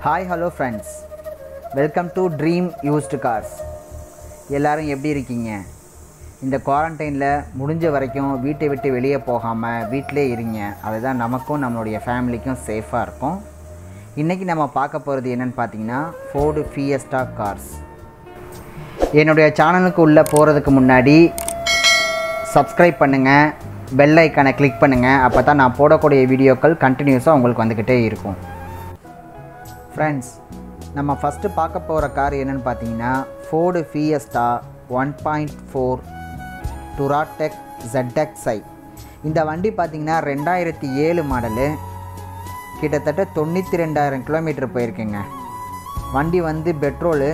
hi hello friends welcome to Dream Used Cars எல்லாரும் எப்படி இருக்கீங்க இந்த குவாரண்டைனில் முடிஞ்ச வரைக்கும் வீட்டை விட்டு வெளியே போகாமல் வீட்டிலே இருங்க அதுதான் நமக்கும் நம்மளுடைய ஃபேமிலிக்கும் சேஃபாக இருக்கும் இன்றைக்கி நம்ம பார்க்க போகிறது என்னென்னு பார்த்தீங்கன்னா ஃபோர்டு ஃபியஸ்டா கார்ஸ் என்னுடைய சேனலுக்கு உள்ளே போகிறதுக்கு முன்னாடி சப்ஸ்கிரைப் பண்ணுங்கள் பெல் ஐக்கானை கிளிக் பண்ணுங்கள் அப்போ தான் நான் போடக்கூடிய வீடியோக்கள் கண்டினியூஸாக உங்களுக்கு வந்துக்கிட்டே இருக்கும் ஃப்ரெண்ட்ஸ் நம்ம ஃபஸ்ட்டு பார்க்க போகிற கார் என்னென்னு பார்த்தீங்கன்னா Ford Fiesta one point four Duratec ZXi இந்த வண்டி பார்த்தீங்கன்னா ரெண்டாயிரத்தி ஏழு மாடலு கிட்டத்தட்ட தொண்ணூற்றி ரெண்டாயிரம் கிலோமீட்டர் போயிருக்குங்க வண்டி வந்து பெட்ரோலு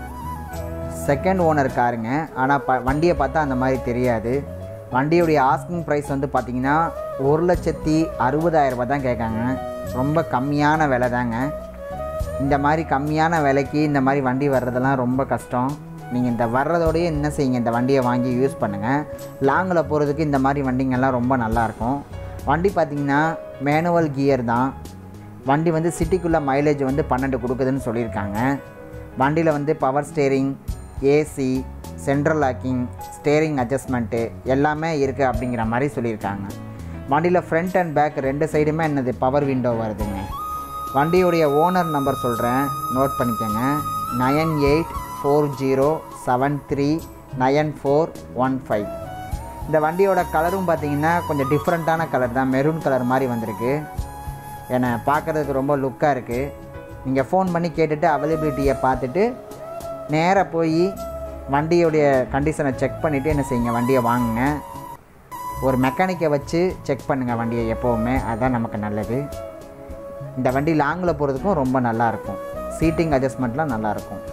செகண்ட் ஓனர் காருங்க ஆனால் ப வண்டியை பார்த்தா அந்த மாதிரி தெரியாது வண்டியுடைய ஆஸ்கிங் ப்ரைஸ் வந்து பார்த்திங்கன்னா ஒரு லட்சத்தி அறுபதாயிரம் ரூபாய் தான் கேட்காங்க ரொம்ப கம்மியான விலை தாங்க இந்த மாதிரி கம்மியான விலைக்கு இந்த மாதிரி வண்டி வர்றதெல்லாம் ரொம்ப கஷ்டம் நீங்கள் இந்த வர்றதோடயே என்ன செய்யுங்க இந்த வண்டியை வாங்கி யூஸ் பண்ணுங்கள் லாங்கில் போகிறதுக்கு இந்த மாதிரி வண்டிங்கெல்லாம் ரொம்ப நல்லாயிருக்கும் வண்டி பார்த்திங்கன்னா மேனுவல் கியர் தான் வண்டி வந்து சிட்டிக்குள்ளே மைலேஜ் வந்து பன்னெண்டு கொடுக்குதுன்னு சொல்லியிருக்காங்க வண்டியில் வந்து power steering AC central locking steering adjustment எல்லாமே இருக்குது அப்படிங்கிற மாதிரி சொல்லியிருக்காங்க வண்டியில் ஃப்ரண்ட் அண்ட் பேக் ரெண்டு சைடுமே என்னது பவர் விண்டோ வருதுங்க வண்டியுடைய ஓனர் நம்பர் சொல்கிறேன் நோட் பண்ணிக்கோங்க nine eight four zero seven three nine four one five இந்த வண்டியோட கலரும் பார்த்தீங்கன்னா கொஞ்சம் டிஃப்ரெண்ட்டான கலர் தான் மெரூன் கலர் மாதிரி வந்திருக்கு என்னை பார்க்குறதுக்கு ரொம்ப லுக்காக இருக்குது நீங்கள் ஃபோன் பண்ணி கேட்டுட்டு அவைலபிலிட்டியை பார்த்துட்டு நேராக போய் வண்டியோடைய கண்டிஷனை செக் பண்ணிவிட்டு என்ன செய்யுங்க வண்டியை வாங்குங்க ஒரு மெக்கானிக்கை வச்சு செக் பண்ணுங்கள் வண்டியை எப்போவுமே அதுதான் நமக்கு நல்லது இந்த வண்டி லாங்கில் போகிறதுக்கும் ரொம்ப நல்லாயிருக்கும் சீட்டிங் அட்ஜஸ்ட்மெண்ட்லாம் நல்லாயிருக்கும்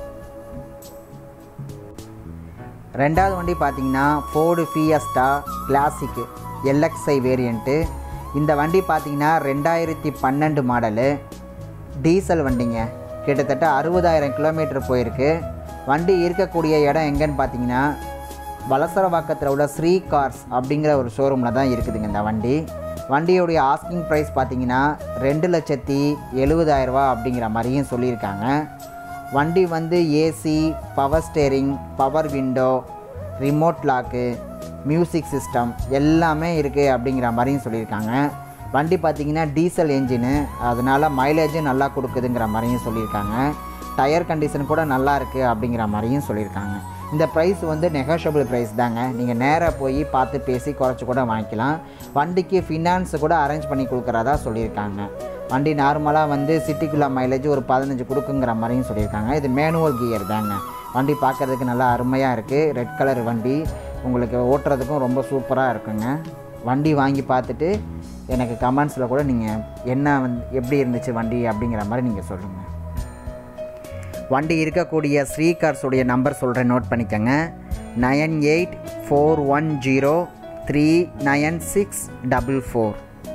ரெண்டாவது வண்டி பார்த்தீங்கன்னா Ford Fiesta classic LXI variant இந்த வண்டி பார்த்தீங்கன்னா ரெண்டாயிரத்தி பன்னெண்டு மாடலு டீசல் வண்டிங்க கிட்டத்தட்ட அறுபதாயிரம் கிலோமீட்டர் போயிருக்கு வண்டி இருக்கக்கூடிய இடம் எங்கன்னு பார்த்தீங்கன்னா வலசரவாக்கத்தில் உள்ள ஸ்ரீ கார்ஸ் அப்படிங்கிற ஒரு ஷோரூமில் தான் இருக்குதுங்க இந்த வண்டி வண்டியோடைய ஆஸ்கிங் ப்ரைஸ் பார்த்தீங்கன்னா ரெண்டு லட்சத்தி எழுபதாயிரரூபா அப்படிங்கிற மாதிரியும் சொல்லியிருக்காங்க வண்டி வந்து AC power steering power window remote lock music system எல்லாமே இருக்குது அப்படிங்கிற மாதிரியும் சொல்லியிருக்காங்க வண்டி பார்த்திங்கன்னா டீசல் என்ஜினு அதனால் மைலேஜும் நல்லா கொடுக்குதுங்கிற மாதிரியும் சொல்லியிருக்காங்க டயர் கண்டிஷன் கூட நல்லா இருக்குது அப்படிங்கிற மாதிரியும் சொல்லியிருக்காங்க இந்த ப்ரைஸ் வந்து நெகோஷியபிள் ப்ரைஸ் தாங்க நீங்கள் நேராக போய் பார்த்து பேசி குறைச்சி கூட வாங்கிக்கலாம் வண்டிக்கு ஃபினான்ஸ் கூட அரேஞ்ச் பண்ணி கொடுக்குறதா சொல்லியிருக்காங்க வண்டி நார்மலாக வந்து சிட்டிக்குள்ளே மைலேஜ் ஒரு பதினஞ்சு கொடுக்குங்கிற மாதிரியும் சொல்லியிருக்காங்க இது மேனுவல் கியர் தாங்க வண்டி பார்க்குறதுக்கு நல்லா அருமையாக இருக்குது ரெட் கலர் வண்டி உங்களுக்கு ஓட்டுறதுக்கும் ரொம்ப சூப்பராக இருக்குங்க வண்டி வாங்கி பார்த்துட்டு எனக்கு கமெண்ட்ஸில் கூட நீங்கள் என்ன வந்து எப்படி இருந்துச்சு வண்டி அப்படிங்கிற மாதிரி நீங்கள் சொல்லுங்கள் வண்டி இருக்கக்கூடிய ஸ்ரீகார்ஸுடைய நம்பர் சொல்கிறேன் நோட் பண்ணிக்கோங்க nine eight four one zero three nine six double four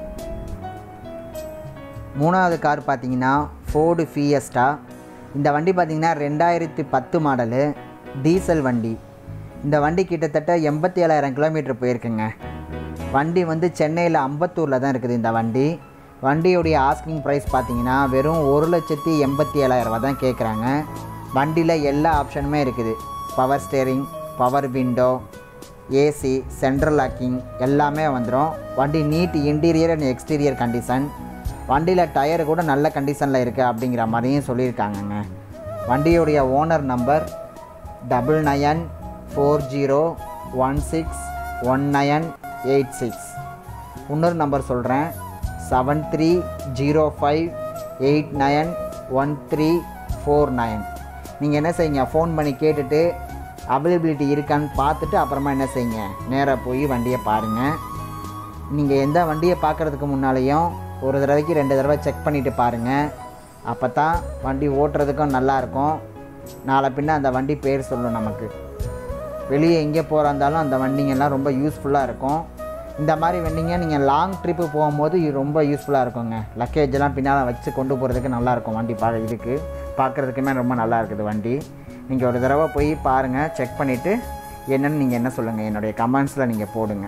மூணாவது கார் பார்த்தீங்கன்னா ஃபோர்டு ஃபியஸ்டா இந்த வண்டி பார்த்தீங்கன்னா ரெண்டாயிரத்தி பத்து மாடலு டீசல் வண்டி இந்த வண்டி கிட்டத்தட்ட எண்பத்தி ஏழாயிரம் கிலோமீட்டர் போயிருக்குங்க வண்டி வந்து சென்னையில் அம்பத்தூரில் தான் இருக்குது இந்த வண்டி வண்டியுடைய ஆஸ்கிங் ப்ரைஸ் பார்த்தீங்கன்னா வெறும் ஒரு லட்சத்தி எண்பத்தி ஏழாயிரரூபா தான் கேட்குறாங்க வண்டியில் எல்லா ஆப்ஷனுமே இருக்குது power steering power window AC central locking எல்லாமே வந்துடும் வண்டி neat interior and exterior condition வண்டியில் டயர் கூட நல்ல கண்டிஷனில் இருக்குது அப்படிங்கிற மாதிரியும் சொல்லியிருக்காங்கங்க வண்டியுடைய owner number double nine four zero one six one nine eight six இன்னொரு நம்பர் சொல்கிறேன் seven three zero five eight nine one three four nine நீங்கள் என்ன செய்யுங்க ஃபோன் பண்ணி கேட்டுட்டு அவைலபிலிட்டி இருக்கான்னு பார்த்துட்டு அப்புறமா என்ன செய்யுங்க நேராக போய் வண்டியை பாருங்கள் நீங்கள் எந்த வண்டியை பார்க்குறதுக்கு முன்னாலேயும் ஒரு தடவைக்கு ரெண்டு தடவை செக் பண்ணிவிட்டு பாருங்கள் அப்போ தான் வண்டி ஓட்டுறதுக்கும் நல்லாயிருக்கும் நாளை பின்ன அந்த வண்டி பேர் சொல்லும் நமக்கு வெளியே எங்கே போகிறா இருந்தாலும் அந்த வண்டிங்கெல்லாம் ரொம்ப யூஸ்ஃபுல்லாக இருக்கும் இந்த மாதிரி வண்டிங்க நீங்கள் லாங் ட்ரிப்பு போகும்போது இது ரொம்ப யூஸ்ஃபுல்லாக இருக்குங்க லக்கேஜெல்லாம் பின்னால் வச்சு கொண்டு போகிறதுக்கு நல்லாயிருக்கும் வண்டி பா இதுக்கு பார்க்குறதுக்குமே ரொம்ப நல்லா இருக்குது வண்டி நீங்கள் ஒரு தடவை போய் பாருங்கள் செக் பண்ணிவிட்டு என்னென்னு நீங்கள் என்ன சொல்லுங்கள் என்னுடைய கமெண்ட்ஸில் நீங்கள் போடுங்க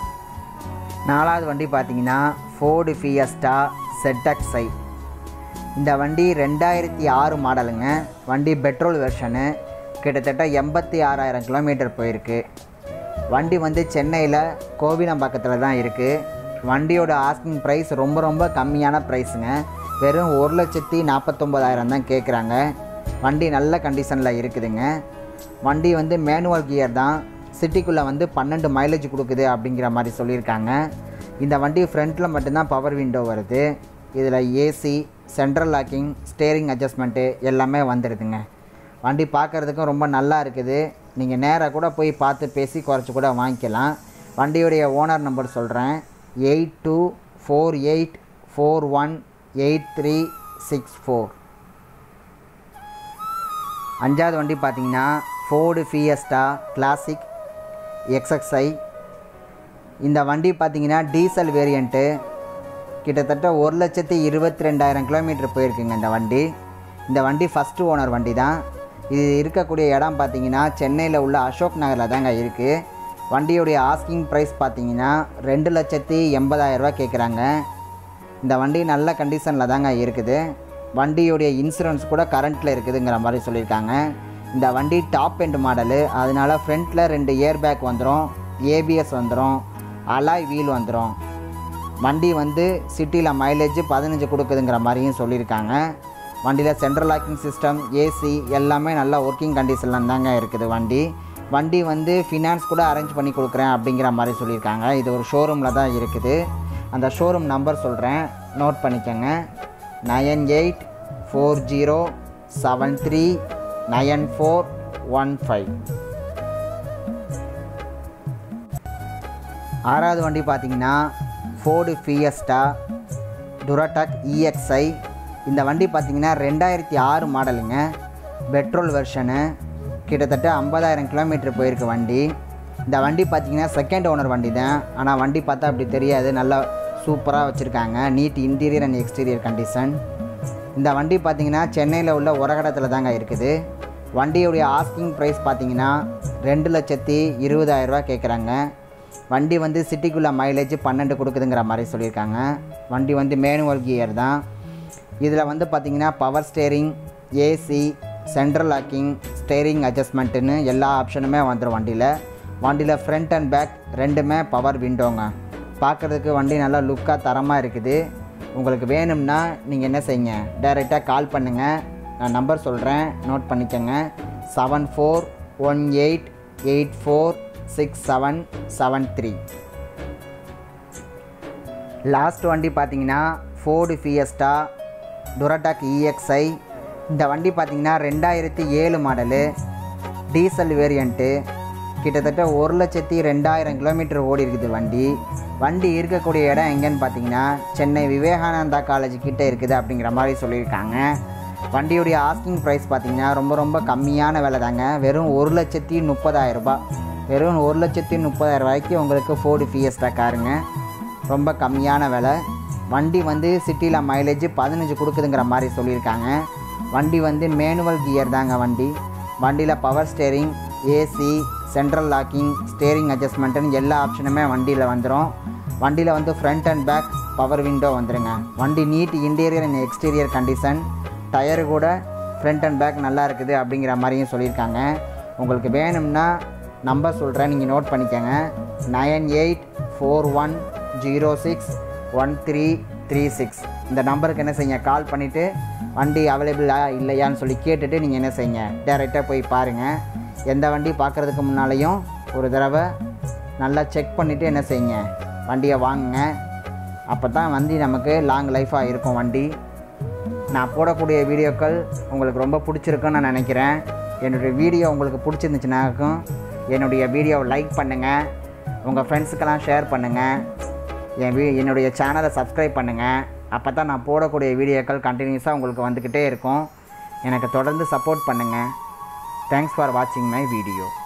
நாலாவது வண்டி பார்த்தீங்கன்னா ஃபோர்டு ஃபியஸ்டா ZXi இந்த வண்டி ரெண்டாயிரத்தி ஆறு மாடலுங்க வண்டி பெட்ரோல் வெர்ஷனு கிட்டத்தட்ட எண்பத்தி ஆறாயிரம் கிலோமீட்டர் போயிருக்கு வண்டி வந்து சென்னையில் கோவிலம்பாக்கத்தில் தான் இருக்குது வண்டியோட ஆஸ்கிங் ப்ரைஸ் ரொம்ப ரொம்ப கம்மியான ப்ரைஸுங்க வெறும் ஒரு லட்சத்தி நாற்பத்தொம்போதாயிரம் தான் கேட்குறாங்க வண்டி நல்ல கண்டிஷனில் இருக்குதுங்க வண்டி வந்து மேனுவல் கியர் தான் சிட்டிக்குள்ளே வந்து பன்னெண்டு மைலேஜ் கொடுக்குது அப்படிங்கிற மாதிரி சொல்லியிருக்காங்க இந்த வண்டி ஃப்ரண்ட்டில் மட்டும்தான் பவர் விண்டோ வருது இதில் AC central locking steering adjustment எல்லாமே வந்துடுதுங்க வண்டி பார்க்குறதுக்கும் ரொம்ப நல்லா இருக்குது நீங்கள் நேராக கூட போய் பார்த்து பேசி குறைச்சி கூட வாங்கிக்கலாம் வண்டியுடைய ஓனர் நம்பர் சொல்கிறேன் eight two four eight four one eight three six four அஞ்சாவது வண்டி பார்த்தீங்கன்னா ஃபோர்டு ஃபியஸ்டா கிளாசிக் எக்ஸ்எக்ஸ்ஐ இந்த வண்டி பார்த்தீங்கன்னா டீசல் வேரியண்ட்டு கிட்டத்தட்ட ஒரு லட்சத்தி இருபத்தி ரெண்டாயிரம் கிலோமீட்டர் போயிருக்குங்க இந்த வண்டி இந்த வண்டி ஃபஸ்ட்டு ஓனர் வண்டி தான் இது இருக்கக்கூடிய இடம் பார்த்தீங்கன்னா சென்னையில் உள்ள அசோக் நகரில் தாங்க இருக்குது வண்டியுடைய ஆஸ்கிங் ப்ரைஸ் பார்த்தீங்கன்னா ரெண்டு லட்சத்தி எண்பதாயிரரூபா கேட்குறாங்க இந்த வண்டி நல்ல கண்டிஷனில் தாங்க இருக்குது வண்டியுடைய இன்சூரன்ஸ் கூட கரண்ட்டில் இருக்குதுங்கிற மாதிரி சொல்லியிருக்காங்க இந்த வண்டி டாப் எண்ட் மாடலு அதனால் ஃப்ரண்ட்டில் ரெண்டு ஏர் பேக் வந்துடும் ஏபிஎஸ் வந்துடும் அலாய் வீல் வந்துடும் வண்டி வந்து சிட்டியில் மைலேஜ் பதினஞ்சு கொடுக்குதுங்கிற மாதிரியும் சொல்லியிருக்காங்க வண்டியில் சென்ட்ரல் லாக்கிங் சிஸ்டம் ஏசி எல்லாமே நல்லா ஒர்க்கிங் கண்டிஷனில் தாங்க இருக்குது வண்டி வண்டி வந்து ஃபினான்ஸ் கூட அரேஞ்ச் பண்ணி கொடுக்குறேன் அப்படிங்கிற மாதிரி சொல்லியிருக்காங்க இது ஒரு ஷோரூமில் தான் இருக்குது அந்த ஷோரூம் நம்பர் சொல்கிறேன் நோட் பண்ணிக்கோங்க nine eight four zero seven three nine four one five ஆறாவது வண்டி பார்த்தீங்கன்னா ஃபோர்டு ஃபியஸ்டா டுராடாக் இஎக்ஸ்ஐ இந்த வண்டி பார்த்தீங்கன்னா ரெண்டாயிரத்தி ஆறு மாடலுங்க பெட்ரோல் வெர்ஷனு கிட்டத்தட்ட ஐம்பதாயிரம் கிலோமீட்டர் போயிருக்கு வண்டி இந்த வண்டி பார்த்தீங்கன்னா செகண்ட் ஓனர் வண்டி தான் ஆனால் வண்டி பார்த்தா அப்படி தெரியாது நல்லா சூப்பராக வச்சுருக்காங்க neat interior and exterior condition இந்த வண்டி பார்த்தீங்கன்னா சென்னையில் உள்ள உரகடத்தில் தாங்க இருக்குது வண்டியுடைய ஆஸ்கிங் ப்ரைஸ் பார்த்தீங்கன்னா ரெண்டு லட்சத்தி இருபதாயிரரூபா கேட்குறாங்க வண்டி வந்து சிட்டிக்குள்ளே மைலேஜ் பன்னெண்டு கொடுக்குதுங்கிற மாதிரி சொல்லியிருக்காங்க வண்டி வந்து மேனுவல் கியர் தான் இதில் வந்து பார்த்திங்கன்னா power steering AC central locking steering அட்ஜஸ்ட்மெண்ட்டுன்னு எல்லா ஆப்ஷனுமே வந்துடும் வண்டியில் வண்டியில் ஃப்ரண்ட் அண்ட் பேக் ரெண்டுமே பவர் விண்டோங்க பார்க்குறதுக்கு வண்டி நல்லா லுக்காக தரமாக இருக்குது உங்களுக்கு வேணும்னா நீங்கள் என்ன செய்யுங்க டைரெக்டாக கால் பண்ணுங்கள் நான் நம்பர் சொல்கிறேன் நோட் பண்ணிக்கோங்க seven four one eight eight four six seven seven three last வண்டி பார்த்தீங்கன்னா ஃபோர்டு ஃபியஸ்டா டுரடாக் இஎக்ஸ்ஐ இந்த வண்டி பார்த்தீங்கன்னா ரெண்டாயிரத்தி ஏழு மாடலு டீசல் வேரியண்ட்டு கிட்டத்தட்ட ஒரு லட்சத்தி ரெண்டாயிரம் கிலோமீட்டர் ஓடி இருக்குது வண்டி வண்டி இருக்கக்கூடிய இடம் எங்கேன்னு பார்த்தீங்கன்னா சென்னை விவேகானந்தா காலேஜ் கிட்டே இருக்குது அப்படிங்கிற மாதிரி சொல்லியிருக்காங்க வண்டியுடைய ஆஸ்கிங் ப்ரைஸ் பார்த்தீங்கன்னா ரொம்ப ரொம்ப கம்மியான விலை தாங்க வெறும் ஒரு லட்சத்தி முப்பதாயிரம் ரூபாய் வெறும் ஒரு லட்சத்தி முப்பதாயிரம் ரூபாய்க்கு உங்களுக்கு ஃபோர்டு ஃபியஸ்டா காருங்க ரொம்ப கம்மியான விலை வண்டி வந்து சிட்டியில் மைலேஜ் பதினஞ்சு கொடுக்குதுங்கிற மாதிரி சொல்லியிருக்காங்க வண்டி வந்து மேனுவல் கியர் தாங்க வண்டி வண்டியில் power steering AC central locking steering அட்ஜஸ்ட்மெண்ட்டுன்னு எல்லா ஆப்ஷனுமே வண்டியில் வந்துடும் வண்டியில் வந்து front and back power window வந்துடுங்க வண்டி neat interior and exterior condition tyre கூட ஃப்ரண்ட் அண்ட் பேக் நல்லா இருக்குது அப்படிங்கிற மாதிரியும் சொல்லியிருக்காங்க உங்களுக்கு வேணும்னா நம்பர் சொல்கிறேன் நீங்கள் நோட் பண்ணிக்கோங்க nine eight four one zero six one three three six இந்த நம்பருக்கு என்ன செய்யுங்க கால் பண்ணிவிட்டு வண்டி அவைலபிளா இல்லையான்னு சொல்லி கேட்டுட்டு நீங்கள் என்ன செய்யுங்க டேரெக்டாக போய் பாருங்கள் எந்த வண்டி பார்க்குறதுக்கு முன்னாலேயும் ஒரு தடவை நல்லா செக் பண்ணிவிட்டு என்ன செய்யுங்க வண்டியை வாங்குங்க அப்போ தான் வண்டி நமக்கு லாங் லைஃபாக இருக்கும் வண்டி நான் போடக்கூடிய வீடியோக்கள் உங்களுக்கு ரொம்ப பிடிச்சிருக்குன்னு நான் நினைக்கிறேன் என்னுடைய வீடியோ உங்களுக்கு பிடிச்சிருந்துச்சுனாக்கும் என்னுடைய வீடியோவை லைக் பண்ணுங்கள் உங்கள் ஃப்ரெண்ட்ஸுக்கெல்லாம் ஷேர் பண்ணுங்கள் என் வீ என்னுடைய சேனலை சப்ஸ்கிரைப் பண்ணுங்கள் அப்போ தான் நான் போடக்கூடிய வீடியோக்கள் கண்டினியூஸாக உங்களுக்கு வந்துக்கிட்டே இருக்கும் எனக்கு தொடர்ந்து சப்போர்ட் பண்ணுங்கள் தேங்க்ஸ் ஃபார் வாட்சிங் மை வீடியோ